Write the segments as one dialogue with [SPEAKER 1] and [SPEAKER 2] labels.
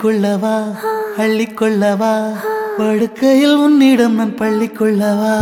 [SPEAKER 1] அள்ளிக்கொள்ளவா அள்ளிக்கொள்ளவா படுக்கையில் உன்னிடம் நான் பள்ளிக்கொள்ளவா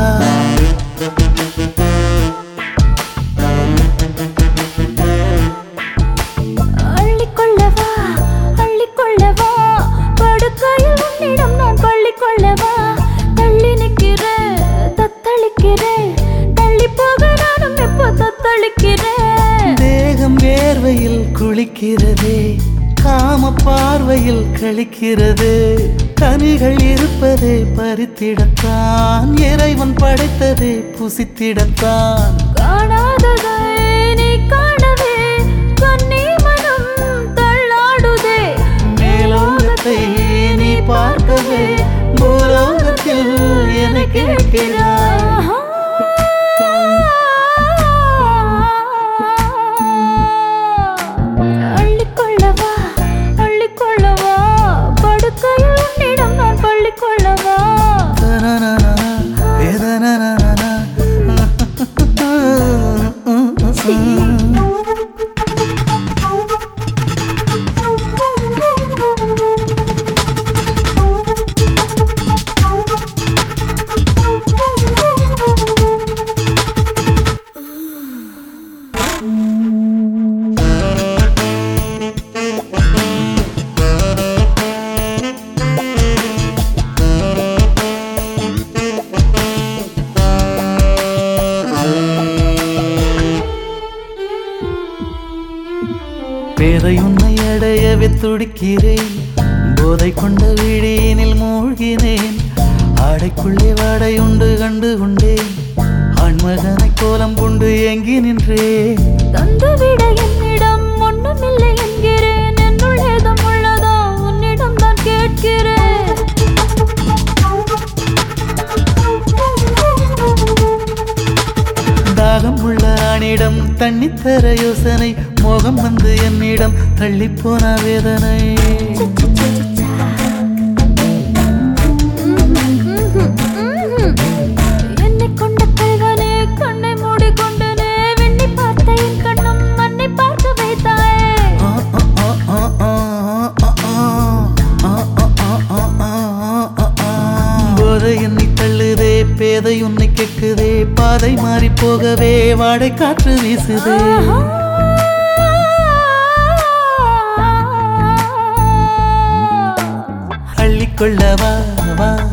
[SPEAKER 2] அள்ளிக்கொள்ளவா அள்ளிக்கொள்ளவா படுக்கையில் உன்னிடம் நான் பள்ளிக்கொள்ளவா தள்ளி நிற்கிறேன் தத்தளிக்கிறேன் தள்ளி போக நானும் எப்போ தத்தளிக்கிறேன்
[SPEAKER 1] தேகம் வேர்வையில் குளிக்கிறதே காம பார்வையில் கழிக்கிறது கனிகள் இருப்பதே பறித்திடத்தான் இறைவன் படைத்ததே புசித்திடத்தான்
[SPEAKER 2] காணாததை நீ காணவே கண்ணி மனம் தள்ளாடுதே
[SPEAKER 1] மேலோகத்தை நீ பார்க்கவே பூலோகத்தில் என கேட்கிறாய்
[SPEAKER 2] அள்ளிக்கொள்ளவா அள்ளிக்கொள்ளவா படுக்கையில் உன்னிடம் நான் பள்ளிக்கொள்ளவா
[SPEAKER 1] தனனனன, ஏதனனனன. பேதை உன்னை அடையவே துடிக்கிறேன் போதை கொண்ட விழியினில் மூழ்கினேன் ஆடைக்குள்ளே வாடை உண்டு கண்டு கொண்டேன் ஆண்மகனை கோலம் கொண்டு ஏங்கி நின்றேன்
[SPEAKER 2] தந்துவிட என்னிடம் ஒண்ணுமில்லை என்கிறேன் என்னுள் ஏதும் உள்ளதோ உன்னிடம் தான் கேட்கிறேன்
[SPEAKER 1] தாகம் உள்ள ஆணிடம் தண்ணி தர யோசனை மோகம் வந்து என்னிடம் தள்ளிப்போன வேதனை
[SPEAKER 2] என்னை கொண்ட கல்வனே கண்ணை மூடிக்கொண்டனே வெண்ணி பார்த்த என் கண்ணும் மண்ணை பார்க்க வைத்தாயே
[SPEAKER 1] ஆ, ஆ, ஆ, ஆ, ஆ, ஆ, ஆ, ஆ, ஆ, ஆ, ஆ, ஆ, ஆ. போதை என்னை தள்ளுதே பேதை உன்னை கேட்குதே பாதை மாறி போகவே வாடை காற்று வீசுதே அள்ளிக்கொள்ளவா வா